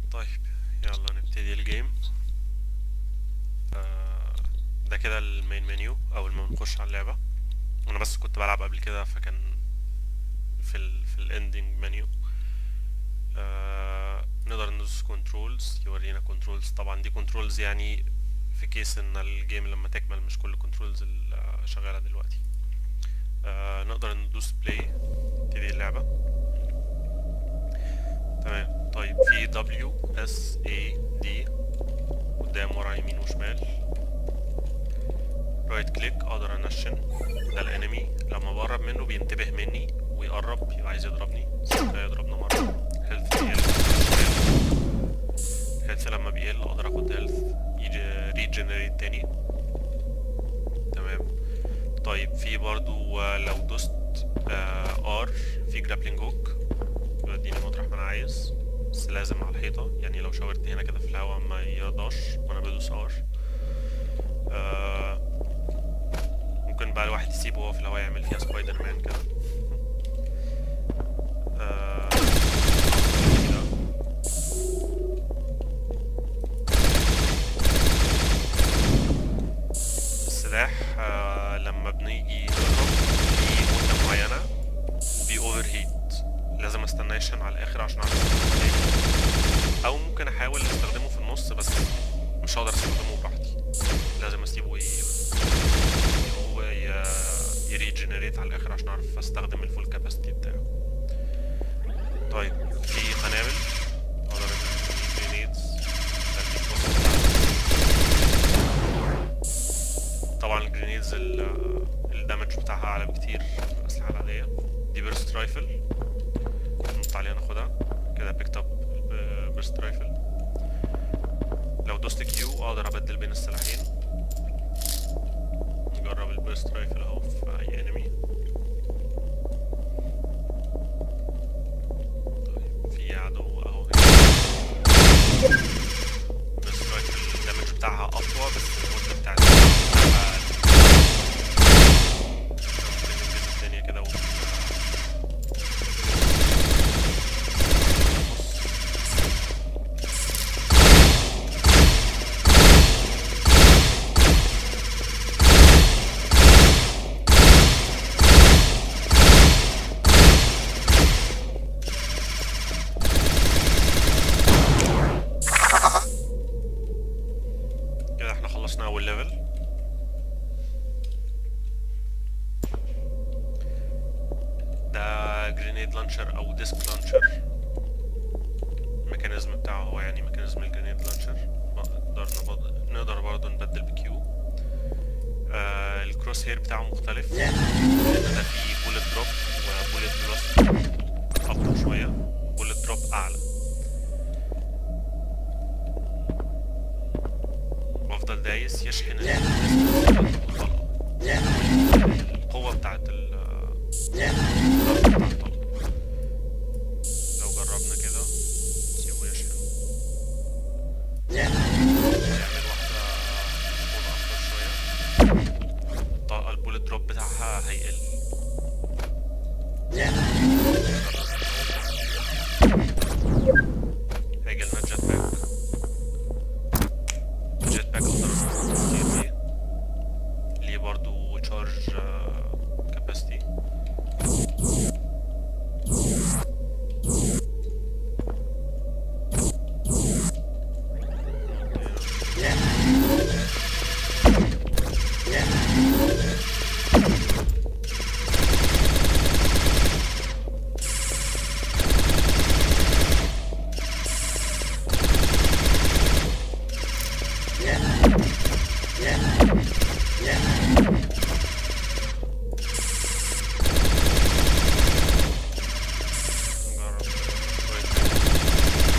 طيب يلا نبتدي الجيم آه، ده كده المين منيو اول ما بنخش على اللعبة انا بس كنت بلعب قبل كده فكان في ال في الاندنج منيو نقدر ندوس كنترولز يورينا كنترولز طبعا دي كنترولز يعني في كيس ان الجيم لما تكمل مش كل كنترولز اللي شغالة دلوقتي آه، نقدر ندوس بلاي تبتدي اللعبة تمام طيب في W S A D قدام ورا يمين وشمال رايت كليك اقدر انشن ده الانمي لما بقرب منه بينتبه مني ويقرب يبقى عايز يضربني ساعتها يضربنا مرة هيلث بيقل هيلث لما بيقل اقدر اخد هيلث يجي ريجنريت تاني تمام طيب في برضو آه، لو دوست ار في جرابلينج هوك يوديني مطرح ما انا عايز بس لازم على الحيطة يعني لو شاورت هنا كده في الهواء ما يرضاش وانا بدوس ار آه ممكن بقى الواحد يسيبه وهو في الهواء يعمل فيها سبايدر مان كده آه كده. السلاح آه لما بنيجي نضرب في مدة معينة وبي اوفر هيت لازم استناه يشحن على الاخر عشان اعرف استخدمه تاني او ممكن احاول استخدمه في النص بس مش هقدر استخدمه براحتي لازم اسيبه ي... هو ي... يريجنريت على الاخر عشان اعرف استخدم الفول كاباسيتي بتاعه طيب في قنابل اقدر جرينيدز طبعا الجرينيدز ال- الدمج بتاعها اعلى بكتير من الاسلحه العاديه دي بيرست رايفل ننط عليها ناخدها كده بيكت اب بيرست رايفل لو دوست كيو اقدر ابدل بين السلاحين نجرب البيرست رايفل اهو في اي انمي طيب في عدو اهو بيرست رايفل الدمج بتاعها اقوى بس المده بتاعتها اقل ممكن ننجز الدنيا كده و كده احنا خلصنا اول ليفل ده جرينيد لانشر او ديسك لانشر الميكانيزم بتاعه هو يعني ميكانيزم الجرينيد لانشر نقدر نبض... نقدر برضه نبدل بكيو آه الكروس هير بتاعه مختلف لان ده فيه بولت دروب وبولت فيلوسيتي ابطأ شوية بولت دروب اعلى بفضل دايس يشحن ال- الطلقة القوة بتاعت ال الضرب بتاع الطلقة لو جربنا كده سيبه يشحن يعمل واحدة سخونة أكتر شوية الطلقة البولت دروب بتاعها هيقل هيجيلنا جيت باك جيت باك اقدر استخدمه كتير بيه ليه برضو تشارج كاباسيتي نجرب شوية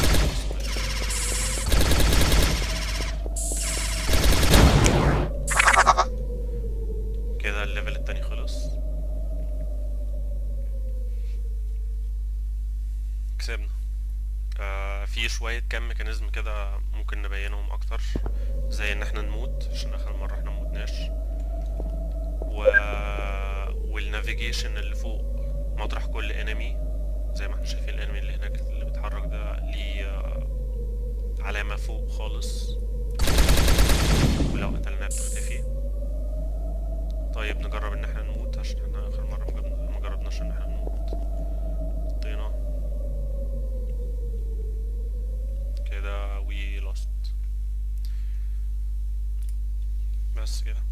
كده الليفل التاني خلص كسبنا آه في شوية كام ميكانيزم كده ممكن نبينهم اكتر زي ان احنا نموت عشان اخر مرة احنا مموتناش و... والنافيجيشن اللي فوق مطرح كل انمي زي ما احنا شايفين الانمي اللي هناك اللي بيتحرك ده ليه بس كده